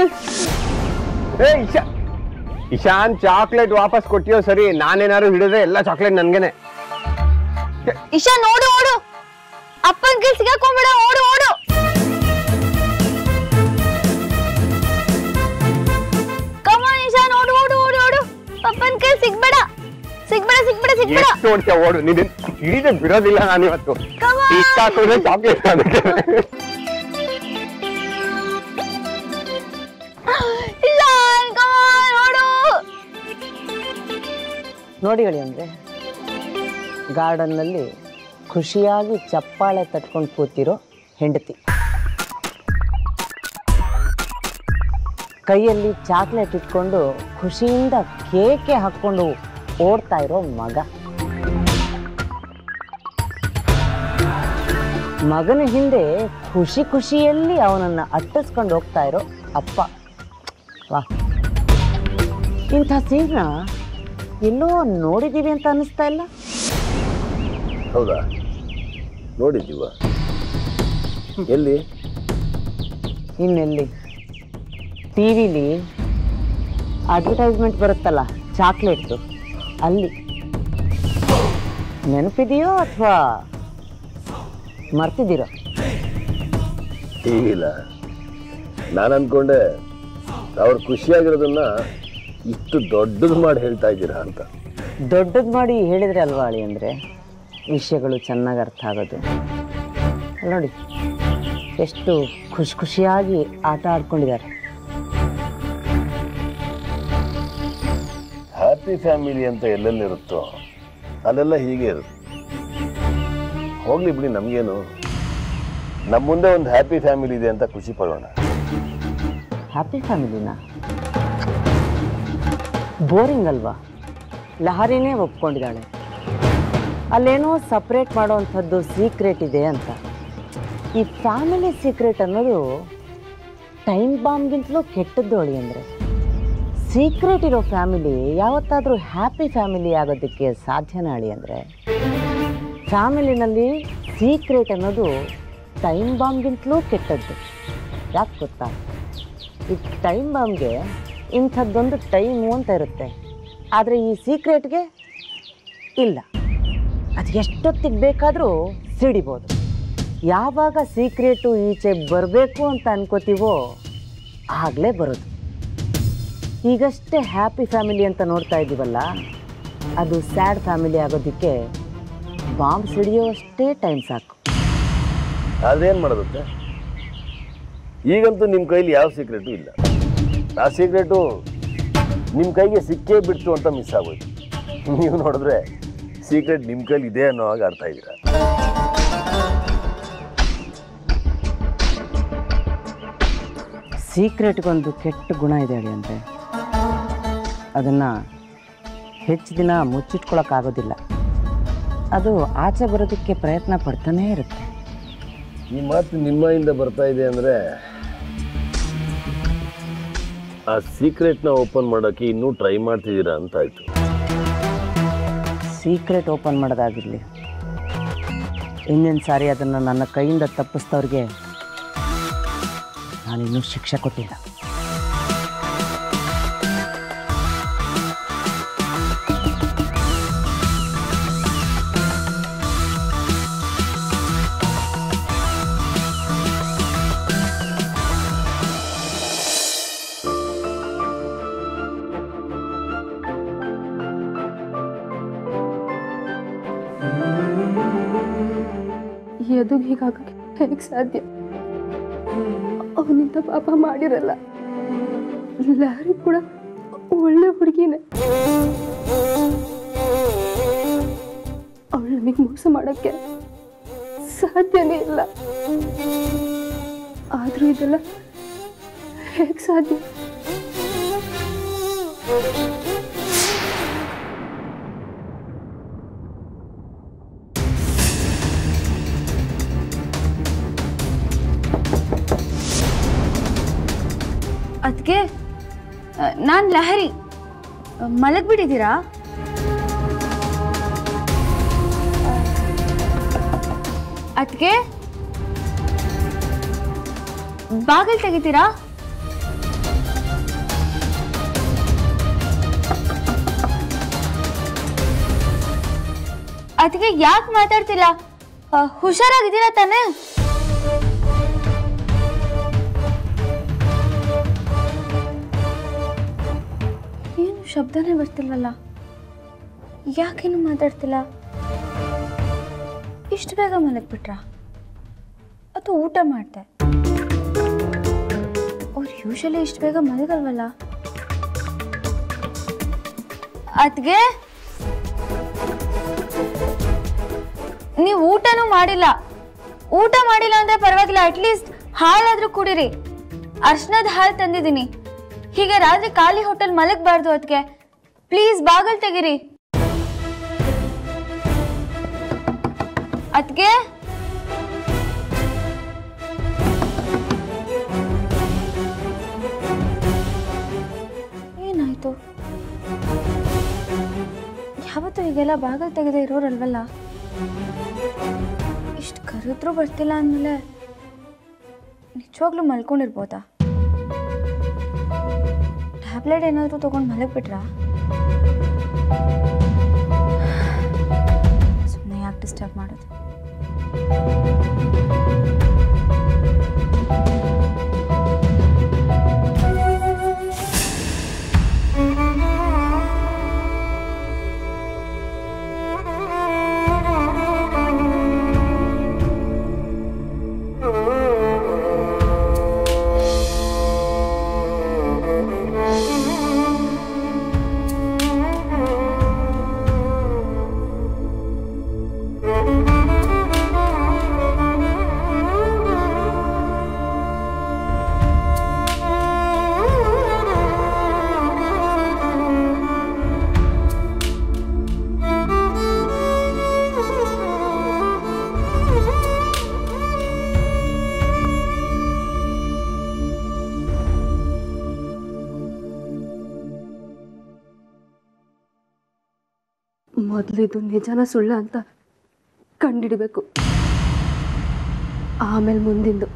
ಏ ಇಶಾ ಇಶಾನ್ ಚಾಕ್ಲೇಟ್ ವಾಪಸ್ ಕೊಟ್ಟಿಯೋ ಸರಿ ನಾನೇನಾದ್ರು ಹಿಡಿದ್ರೆ ಎಲ್ಲ ಚಾಕ್ಲೇಟ್ ನನ್ಗೆನೆ ಇಶಾ ನೋಡು ಓಡು ಅಪ್ಪನ ಕೈ ಸಿಗಾಕೊಂಡ್ಬಿಡ ಓಡು ಓಡು ಕಮಾನ್ ಇಶಾ ನೋಡು ಓಡು ಓಡು ಓಡು ಅಪ್ಪನ ಕೈ ಸಿಗ್ಬೇಡ ಸಿಗ್ಬೇಡ ಸಿಗ್ಬೇಡ ಸಿಗ್ಬೇಡ ಎಷ್ಟು ನೋಡ್ತೀಯ ಓಡು ನೀನ್ ಹಿಡಿದ ಬಿಡೋದಿಲ್ಲ ನಾನು ಇವತ್ತು Come on. ಇಷ್ಟ ಹಾಕಿದ್ರೆ ಚಾಕ್ಲೇಟ್ ಅದಕ್ಕೆ ಇಶಾನ್ ಕಮಾನ್ ಓಡು ನೋಡಿ ಹೇಳಿ ಅಂದರೆ ಗಾರ್ಡನ್ನಲ್ಲಿ ಖುಷಿಯಾಗಿ ಚಪ್ಪಾಳೆ ತಟ್ಕೊಂಡು ಕೂತಿರೋ ಹೆಂಡತಿ ಕೈಯಲ್ಲಿ ಚಾಕ್ಲೇಟ್ ಇಟ್ಕೊಂಡು ಖುಷಿಯಿಂದ ಕೇಕೆ ಹಾಕ್ಕೊಂಡು ಓಡ್ತಾ ಇರೋ ಮಗ ಮಗನ ಹಿಂದೆ ಖುಷಿ ಖುಷಿಯಲ್ಲಿ ಅವನನ್ನು ಅಟ್ಟಿಸ್ಕೊಂಡು ಹೋಗ್ತಾ ಇರೋ ಅಪ್ಪ ವಾ ಇಂಥ ಸೀನ್ನ ಎಲ್ಲೋ ನೋಡಿದ್ದೀವಿ ಅಂತ ಅನ್ನಿಸ್ತಾ ಇಲ್ಲ ಹೌದಾ ನೋಡಿದ್ದೀವ ಎಲ್ಲಿ ಇನ್ನೆಲ್ಲಿ ಟಿ ವಿಲಿ ಅಡ್ವರ್ಟೈಸ್ಮೆಂಟ್ ಬರುತ್ತಲ್ಲ ಚಾಕ್ಲೇಟ್ದು ಅಲ್ಲಿ ನೆನಪಿದೆಯೋ ಅಥವಾ ಮರ್ತಿದ್ದೀರೋ ಇಲ್ಲ ನಾನು ಅನ್ಕೊಂಡೆ ಅವ್ರು ಖುಷಿಯಾಗಿರೋದನ್ನ ಇಷ್ಟು ದೊಡ್ಡದು ಮಾಡಿ ಹೇಳ್ತಾ ಇದ್ದೀರಾ ಅಂತ ದೊಡ್ಡದು ಮಾಡಿ ಹೇಳಿದ್ರೆ ಅಲ್ವಾ ಅಳಿ ಅಂದರೆ ವಿಷಯಗಳು ಚೆನ್ನಾಗಿ ಅರ್ಥ ಆಗೋದು ಅಲ್ಲ್ ನೋಡಿ ಎಷ್ಟು ಖುಷಿ ಖುಷಿಯಾಗಿ ಆಟ ಆಡ್ಕೊಂಡಿದ್ದಾರೆ ಹ್ಯಾಪಿ ಫ್ಯಾಮಿಲಿ ಅಂತ ಎಲ್ಲೆಲ್ಲಿರುತ್ತೋ ಅಲ್ಲೆಲ್ಲ ಹೀಗೆ ಇರುತ್ತೆ ಹೋಗ್ಲಿ ಬಿಡಿ ನಮಗೇನು ನಮ್ಮ ಮುಂದೆ ಒಂದು ಹ್ಯಾಪಿ ಫ್ಯಾಮಿಲಿ ಇದೆ ಅಂತ ಖುಷಿ ಪಡೋಣ ಹ್ಯಾಪಿ ಫ್ಯಾಮಿಲಿನ ಬೋರಿಂಗ್ ಅಲ್ವಾ ಲಹರಿನೇ ಒಪ್ಕೊಂಡಿದ್ದಾಳೆ ಅಲ್ಲೇನೋ ಸಪ್ರೇಟ್ ಮಾಡೋವಂಥದ್ದು ಸೀಕ್ರೆಟ್ ಇದೆ ಅಂತ ಈ ಫ್ಯಾಮಿಲಿ ಸೀಕ್ರೆಟ್ ಅನ್ನೋದು ಟೈಮ್ ಬಾಂಬ್ಗಿಂತಲೂ ಕೆಟ್ಟದ್ದು ಅಳಿ ಅಂದರೆ ಸೀಕ್ರೆಟ್ ಇರೋ ಫ್ಯಾಮಿಲಿ ಯಾವತ್ತಾದರೂ ಹ್ಯಾಪಿ ಫ್ಯಾಮಿಲಿ ಆಗೋದಕ್ಕೆ ಸಾಧ್ಯನಾ ಅಳಿ ಅಂದರೆ ಫ್ಯಾಮಿಲಿನಲ್ಲಿ ಸೀಕ್ರೆಟ್ ಅನ್ನೋದು ಟೈಮ್ ಬಾಂಬ್ಗಿಂತಲೂ ಕೆಟ್ಟದ್ದು ಯಾಕೆ ಗೊತ್ತಾ ಈ ಟೈಮ್ ಬಾಂಬ್ಗೆ ಇಂಥದ್ದೊಂದು ಟೈಮು ಅಂತ ಇರುತ್ತೆ ಆದರೆ ಈ ಸೀಕ್ರೆಟ್ಗೆ ಇಲ್ಲ ಅದು ಎಷ್ಟೊತ್ತಿಗೆ ಬೇಕಾದರೂ ಸಿಡಿಬೋದು ಯಾವಾಗ ಸೀಕ್ರೆಟು ಈಚೆ ಬರಬೇಕು ಅಂತ ಅನ್ಕೋತೀವೋ ಆಗಲೇ ಬರೋದು ಈಗಷ್ಟೇ ಹ್ಯಾಪಿ ಫ್ಯಾಮಿಲಿ ಅಂತ ನೋಡ್ತಾ ಇದ್ದೀವಲ್ಲ ಅದು ಸ್ಯಾಡ್ ಫ್ಯಾಮಿಲಿ ಆಗೋದಕ್ಕೆ ಬಾಂಬ್ ಸಿಡಿಯೋವಷ್ಟೇ ಟೈಮ್ ಸಾಕು ಅದೇನು ಮಾಡೋದಕ್ಕೆ ಈಗಂತೂ ನಿಮ್ಮ ಕೈಲಿ ಯಾವ ಸೀಕ್ರೆಟು ಇಲ್ಲ ಆ ಸೀಕ್ರೆಟು ನಿಮ್ಮ ಕೈಗೆ ಸಿಕ್ಕೇ ಬಿಡ್ತು ಅಂತ ಮಿಸ್ ಆಗೋಯ್ತು ನೀವು ನೋಡಿದ್ರೆ ಸೀಕ್ರೆಟ್ ನಿಮ್ಮ ಕೈಲಿ ಇದೆ ಅನ್ನೋ ಹಾಗೆ ಆಡ್ತಾ ಇದ್ದೀರಾ ಸೀಕ್ರೆಟ್ಗೊಂದು ಕೆಟ್ಟ ಗುಣ ಇದೆ ಹೇಳಿ ಅಂದರೆ ಅದನ್ನು ಹೆಚ್ಚು ದಿನ ಮುಚ್ಚಿಟ್ಕೊಳ್ಳೋಕ್ಕಾಗೋದಿಲ್ಲ ಅದು ಆಚೆ ಬರೋದಕ್ಕೆ ಪ್ರಯತ್ನ ಪಡ್ತಾನೇ ಇರುತ್ತೆ ಈ ಮಾತು ನಿಮ್ಮಿಂದ ಬರ್ತಾ ಇದೆ ಅಂದರೆ ಆ ಸೀಕ್ರೆಟ್ನ ಓಪನ್ ಮಾಡೋಕ್ಕೆ ಇನ್ನೂ ಟ್ರೈ ಮಾಡ್ತಿದ್ದೀರಾ ಅಂತ ಆಯಿತು ಸೀಕ್ರೆಟ್ ಓಪನ್ ಮಾಡೋದಾಗಿರಲಿ ಇನ್ನೊಂದು ಸಾರಿ ಅದನ್ನು ನನ್ನ ಕೈಯಿಂದ ತಪ್ಪಿಸಿದವ್ರಿಗೆ ನಾನಿನ್ನೂ ಶಿಕ್ಷೆ ಕೊಟ್ಟಿಲ್ಲ ಎದುಗ್ ಹೀಗಾಗಕ್ಕೆ ಹೇಗೆ ಸಾಧ್ಯ ಅವನಿಂದ ಪಾಪ ಮಾಡಿರಲ್ಲ ಲಹರಿ ಕೂಡ ಒಳ್ಳೆ ಹುಡುಗಿನೇ ಅವಳು ನಮಗೆ ಮೋಸ ಮಾಡಕ್ಕೆ ಸಾಧ್ಯನೇ ಇಲ್ಲ ಆದ್ರೂ ಇದೆಲ್ಲ ಹೇಗೆ ಸಾಧ್ಯ ಅದಕ್ಕೆ ನಾನು ಲಹರಿ ಮಲಗ್ಬಿಟ್ಟಿದ್ದೀರಾ ಅದಕ್ಕೆ ಬಾಗಿಲು ತೆಗಿತೀರಾ ಅದಕ್ಕೆ ಯಾಕೆ ಮಾತಾಡ್ತಿಲ್ಲ ಆ, ಹುಷಾರಾಗಿದ್ದೀರಾ ತಾನೇ ಏನು ಶಬ್ದನೇ ಬರ್ತಿಲ್ವಲ್ಲ ಯಾಕೇನು ಮಾತಾಡ್ತಿಲ್ಲ ಇಷ್ಟು ಬೇಗ ಮಲಗ್ಬಿಟ್ರಾ ಅಥವಾ ಊಟ ಮಾಡ್ದೆ ಅವ್ರು ಯೂಶಲಿ ಇಷ್ಟು ಬೇಗ ಮಲಗಲ್ವಲ್ಲ ಅದ್ಗೆ ನೀವು ಊಟನೂ ಮಾಡಿಲ್ಲ ಊಟ ಮಾಡಿಲ್ಲ ಅಂದ್ರೆ ಪರವಾಗಿಲ್ಲ ಅಟ್ಲೀಸ್ಟ್ ಹಾಲಾದ್ರೂ ಕುಡಿರಿ ಅರ್ಶನದ ಹಾಲು ತಂದಿದ್ದೀನಿ ಹೀಗೆ ರಾತ್ರಿ ಖಾಲಿ ಹೋಟೆಲ್ ಮಲಗಬಾರ್ದು ಅದಕ್ಕೆ ಪ್ಲೀಸ್ ಬಾಗಲ್ ತೆಗಿರಿ ಅದ್ಗೆ ಏನಾಯ್ತು ಯಾವತ್ತೂ ಹೀಗೆಲ್ಲ ಬಾಗಲ್ ತೆಗೆದೇ ಇರೋರಲ್ವಲ್ಲ ಇಷ್ಟು ಕರೆದ್ರೂ ಬರ್ತಿಲ್ಲ ಅಂದಮೇಲೆ ನಿಜವಾಗ್ಲೂ ಮಲ್ಕೊಂಡಿರ್ಬೋದಾ ಟ್ಯಾಬ್ಲೆಟ್ ಏನಾದರೂ ತೊಗೊಂಡು ಮಲಗಿಬಿಟ್ರಾ ಸುಮ್ಮನೆ ಯಾಕೆ ಡಿಸ್ಟರ್ಬ್ ಮಾಡೋದು ಮೊದಲು ಇದು ನಿಜನ ಸುಳ್ಳ ಅಂತ ಕಂಡಿಡಿಬೇಕು ಆಮೇಲೆ ಮುಂದಿಂದು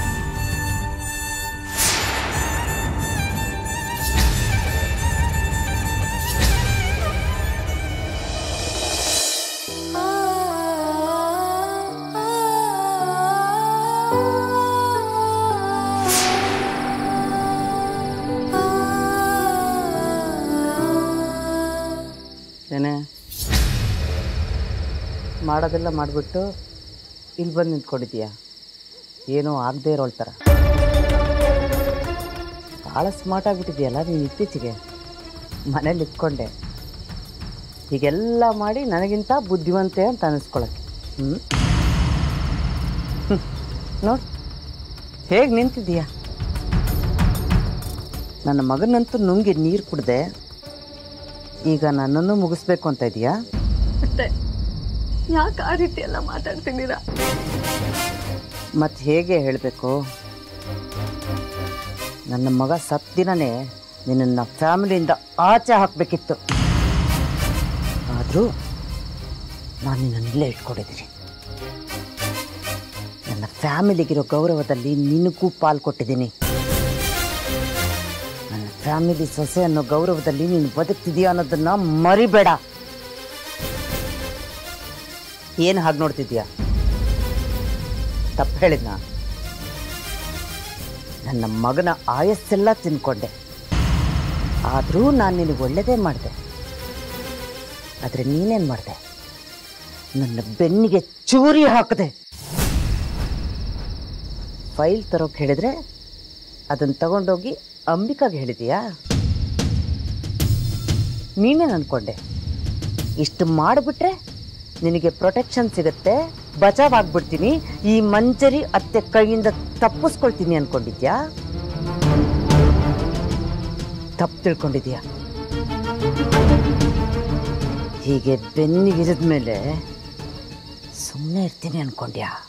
ಏನೇ ಮಾಡೋದೆಲ್ಲ ಮಾಡಿಬಿಟ್ಟು ಇಲ್ಲಿ ಬಂದು ನಿಂತ್ಕೊಂಡಿದ್ದೀಯ ಏನೂ ಆಗದೆ ಇರೋಳ್ ಥರ ಭಾಳ ಸ್ಮಾರ್ಟ್ ಆಗಿಬಿಟ್ಟಿದೆಯಲ್ಲ ನೀನು ಇತ್ತೀಚೆಗೆ ಮನೇಲಿ ಇಟ್ಕೊಂಡೆ ಹೀಗೆಲ್ಲ ಮಾಡಿ ನನಗಿಂತ ಬುದ್ಧಿವಂತೆ ಅಂತ ಅನ್ನಿಸ್ಕೊಳಕ್ಕೆ ಹ್ಞೂ ನೋಡಿ ಹೇಗೆ ನಿಂತಿದ್ದೀಯ ನನ್ನ ಮಗನಂತೂ ನುಂಗಿ ನೀರು ಕುಡ್ದೆ ಈಗ ನನ್ನನ್ನು ಮುಗಿಸ್ಬೇಕು ಅಂತ ಇದೆಯಾ ಮತ್ತೆ ಯಾಕೆ ಆ ರೀತಿ ಎಲ್ಲ ಮಾತಾಡ್ತಿದ್ದೀರಾ ಮತ್ತು ಹೇಗೆ ಹೇಳಬೇಕು ನನ್ನ ಮಗ ಸತ್ ದಿನನೇ ನಿನ್ನನ್ನು ಫ್ಯಾಮಿಲಿಯಿಂದ ಆಚೆ ಹಾಕಬೇಕಿತ್ತು ಆದರೂ ನಾನು ನಿನ್ನನ್ನು ಇಲ್ಲೇ ಇಟ್ಕೊಂಡಿದ್ದೀನಿ ನನ್ನ ಫ್ಯಾಮಿಲಿಗಿರೋ ಗೌರವದಲ್ಲಿ ನಿನಗೂ ಪಾಲು ಕೊಟ್ಟಿದ್ದೀನಿ ನನ್ನ ಫ್ಯಾಮಿಲಿ ಸೊಸೆ ಅನ್ನೋ ಗೌರವದಲ್ಲಿ ನೀನು ಬದುಕ್ತಿದೀಯ ಅನ್ನೋದನ್ನ ಮರಿಬೇಡ ಏನು ಹಾಗೆ ನೋಡ್ತಿದ್ಯಾ ತಪ್ಪು ಹೇಳಿದ್ನ ನನ್ನ ಮಗನ ಆಯಸ್ಸೆಲ್ಲ ತಿನ್ಕೊಂಡೆ ಆದರೂ ನಾನು ನಿನಗೆ ಒಳ್ಳೆಯದೇ ಮಾಡಿದೆ ಆದರೆ ನೀನೇನು ಮಾಡಿದೆ ನನ್ನ ಬೆನ್ನಿಗೆ ಚೂರಿ ಹಾಕಿದೆ ಫೈಲ್ ತರೋಕೆ ಹೇಳಿದ್ರೆ ಅದನ್ನು ತಗೊಂಡೋಗಿ ಅಂಬಿಕಾಗೆ ಹೇಳಿದೀಯಾ ನೀನೇನು ಅನ್ಕೊಂಡೆ ಇಷ್ಟು ಮಾಡಿಬಿಟ್ರೆ ನಿನಗೆ ಪ್ರೊಟೆಕ್ಷನ್ ಸಿಗುತ್ತೆ ಬಚಾವ್ ಆಗ್ಬಿಡ್ತೀನಿ ಈ ಮಂಜರಿ ಅತ್ತೆ ಕೈಯಿಂದ ತಪ್ಪಿಸ್ಕೊಳ್ತೀನಿ ಅನ್ಕೊಂಡಿದ್ಯಾ ತಪ್ಪು ತಿಳ್ಕೊಂಡಿದ್ಯಾ ಹೀಗೆ ಬೆನ್ನಿಗಿರಿದ ಮೇಲೆ ಸುಮ್ಮನೆ ಇರ್ತೀನಿ ಅನ್ಕೊಂಡ್ಯಾ